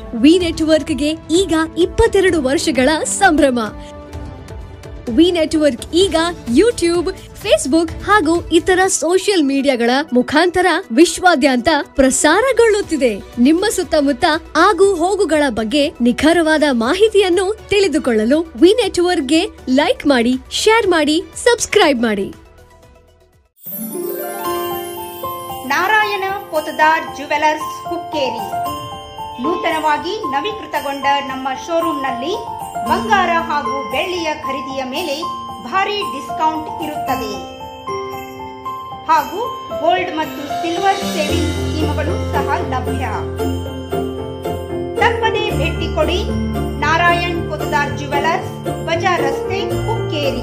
V ನೆಟ್ವರ್ಕ್ಗೆ ಈಗ ಇಪ್ಪತ್ತೆರಡು ವರ್ಷಗಳ ಸಂಭ್ರಮ ವಿ ನೆಟ್ವರ್ಕ್ ಈಗ ಯೂಟ್ಯೂಬ್ ಫೇಸ್ಬುಕ್ ಹಾಗೂ ಇತರ ಸೋಷಿಯಲ್ ಮೀಡಿಯಾಗಳ ಮುಖಾಂತರ ವಿಶ್ವಾದ್ಯಂತ ಪ್ರಸಾರಗೊಳ್ಳುತ್ತಿದೆ ನಿಮ್ಮ ಸುತ್ತಮುತ್ತ ಆಗು ಹೋಗುಗಳ ಬಗ್ಗೆ ನಿಖರವಾದ ಮಾಹಿತಿಯನ್ನು ತಿಳಿದುಕೊಳ್ಳಲು ವಿ ನೆಟ್ವರ್ಕ್ಗೆ ಲೈಕ್ ಮಾಡಿ ಶೇರ್ ಮಾಡಿ ಸಬ್ಸ್ಕ್ರೈಬ್ ಮಾಡಿ ನಾರಾಯಣ ಪೊತದಾರ್ ಜುವೆಲರ್ಸ್ ಹುಕ್ಕೇರಿ ನೂತನವಾಗಿ ನವೀಕೃತಗೊಂಡ ನಮ್ಮ ಶೋರೂಮ್ನಲ್ಲಿ ಬಂಗಾರ ಹಾಗೂ ಬೆಳ್ಳಿಯ ಖರೀದಿಯ ಮೇಲೆ ಭಾರಿ ಡಿಸ್ಕೌಂಟ್ ಇರುತ್ತದೆ ಹಾಗೂ ಗೋಲ್ಡ್ ಮತ್ತು ಸಿಲ್ವರ್ ಸೇವಿಂಗ್ ಸ್ಕೀಮ್ಗಳು ಸಹ ಲಭ್ಯ ತಪ್ಪದೆ ಭೇಟಿ ಕೊಡಿ ನಾರಾಯಣ್ ಪೊತದಾರ್ ಜುವೆಲರ್ಸ್ ಬಜಾರ್ ರಸ್ತೆ ಹುಕ್ಕೇರಿ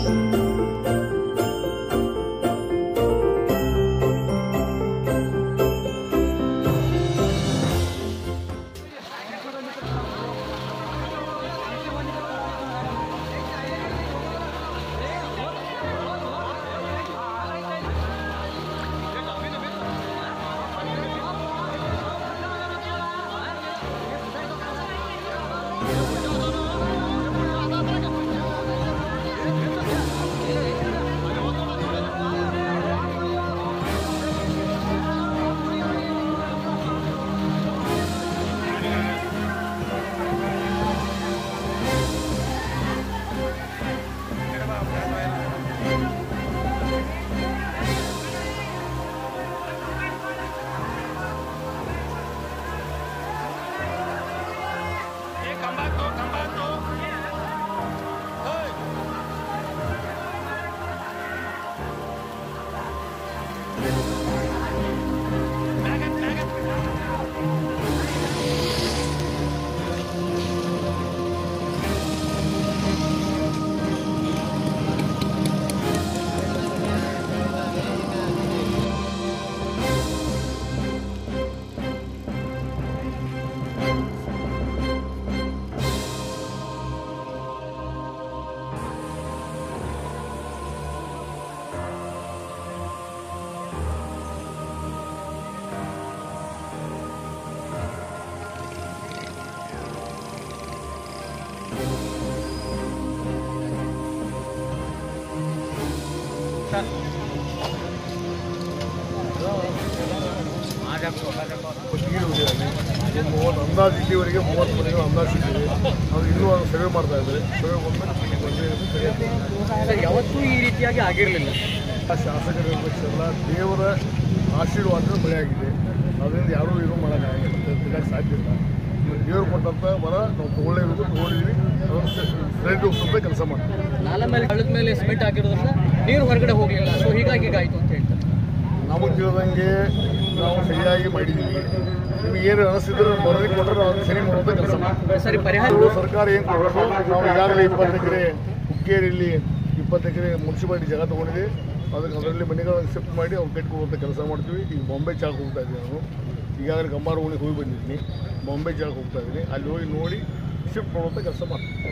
ಮೂವತ್ತು ಅಂದಾಜು ಇಲ್ಲಿವರೆಗೆ ಮೂವತ್ತು ಮನೆಗಳು ಅಂದಾಜು ಸಿಕ್ಕಿದೆ ಅದು ಇನ್ನೂ ಅದು ಸರ್ವೆ ಮಾಡ್ತಾ ಇದ್ದಾರೆ ಸರ್ವೆ ಬಂದ್ಮೇಲೆ ಬಂದರೆ ಸರಿಯಾಗಿ ಸರ್ ಯಾವತ್ತೂ ಈ ರೀತಿಯಾಗಿ ಆಗಿರಲಿಲ್ಲ ಆ ಶಾಸಕರ ಎಲ್ಲ ದೇವರ ಆಶೀರ್ವಾದ ಮಳೆಯಾಗಿದೆ ಅದರಿಂದ ಯಾರೂ ಏನೂ ಮಾಡೋಕ್ಕಾಗಿಲ್ಲ ತಿನ್ನಕ್ಕೆ ಸಾಧ್ಯ ಇಲ್ಲ ದೇವರು ಕೊಟ್ಟಂಥ ವರ ನಾವು ತೊಗೊಳ್ಳೇಬೇಕು ತೊಗೊಂಡಿದ್ದೀವಿ ಅದನ್ನು ಸರಿಯಾಗಿ ಹೋಗ್ತಂತ ಕೆಲಸ ಮಾಡ್ತೀವಿ ನಾಲ ಮೇಲೆ ಹಳ್ಳದ ಮೇಲೆ ಸಿಮೆಂಟ್ ಹಾಕಿರೋದ್ರಿಂದ ನೀರು ಹೊರಗಡೆ ಹೋಗಲಿಲ್ಲ ಸೊ ಹೀಗಾಗಿ ಹೀಗಾಯಿತು ಅಂತ ಹೇಳ್ತಾರೆ ನಮಗೆ ತಿಳಿದಂಗೆ ನಾವು ಸರಿಯಾಗಿ ಮಾಡಿದ್ದೀವಿ ನಿಮ್ಗೆ ಏನು ಅನಿಸಿದ್ರೆ ಬರದಿ ಕೊಟ್ಟರೆ ನಾವು ಅದನ್ನ ಸರಿ ಮಾಡುವಂಥ ಕೆಲಸ ಮಾಡ್ತೀವಿ ಸರಿ ಪರಿಹಾರ ಇದು ಸರ್ಕಾರ ಏನು ಕೊಡೋದು ನಾವು ಈಗಾಗಲೇ ಇಪ್ಪತ್ತು ಎಕರೆ ಹುಕ್ಕೇರಿಯಲ್ಲಿ ಇಪ್ಪತ್ತು ಎಕರೆ ಮುನ್ಸಿಪಾಲಿಟಿ ಜಾಗ ತೊಗೊಂಡಿದ್ದೀವಿ ಅದಕ್ಕೆ ಅದರಲ್ಲಿ ಮನೆಗಳನ್ನು ಶಿಫ್ಟ್ ಮಾಡಿ ಅವ್ರು ಕಟ್ಕೊಡುವಂಥ ಕೆಲಸ ಮಾಡ್ತೀವಿ ಈಗ ಬಾಂಬೆ ಚಾಕ್ ಹೋಗ್ತಾ ಇದ್ದೀನಿ ನಾನು ಈಗಾಗಲೇ ಗಂಬಾರ ಓಣಿಗೆ ಹೋಗಿ ಬಂದಿದ್ದೀನಿ ಬಾಂಬೆ ಚಾಕ್ ಹೋಗ್ತಾ ಇದ್ದೀನಿ ಅಲ್ಲಿ ಹೋಗಿ ನೋಡಿ ಶಿಫ್ಟ್ ಮಾಡುವಂಥ ಕೆಲಸ ಮಾಡ್ತೀವಿ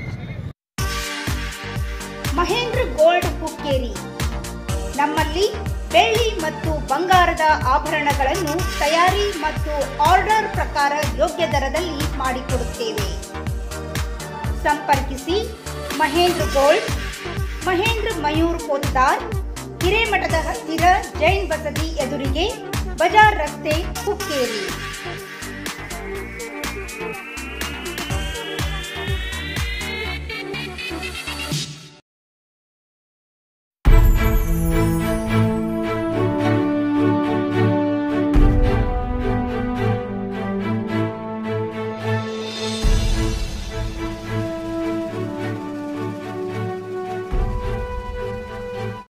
ಮಹೇಂದ್ರ ಗೋಲ್ಡ್ ಹುಕ್ಕೇರಿ ನಮ್ಮಲ್ಲಿ ಬೆಳ್ಳಿ ಮತ್ತು ಬಂಗಾರದ ಆಭರಣಗಳನ್ನು ತಯಾರಿ ಮತ್ತು ಆರ್ಡರ್ ಪ್ರಕಾರ ಯೋಗ್ಯ ದರದಲ್ಲಿ ಮಾಡಿಕೊಡುತ್ತೇವೆ ಸಂಪರ್ಕಿಸಿ ಮಹೇಂದ್ರ ಗೋಲ್ಡ್ ಮಹೇಂದ್ರ ಮಯೂರ್ ಪೋದ್ದಾರ್ ಹಿರೇಮಠದ ಹತ್ತಿರ ಜೈನ್ ಬಸದಿ ಎದುರಿಗೆ ಬಜಾರ್ ರಸ್ತೆ ಹುಕ್ಕೇರಿ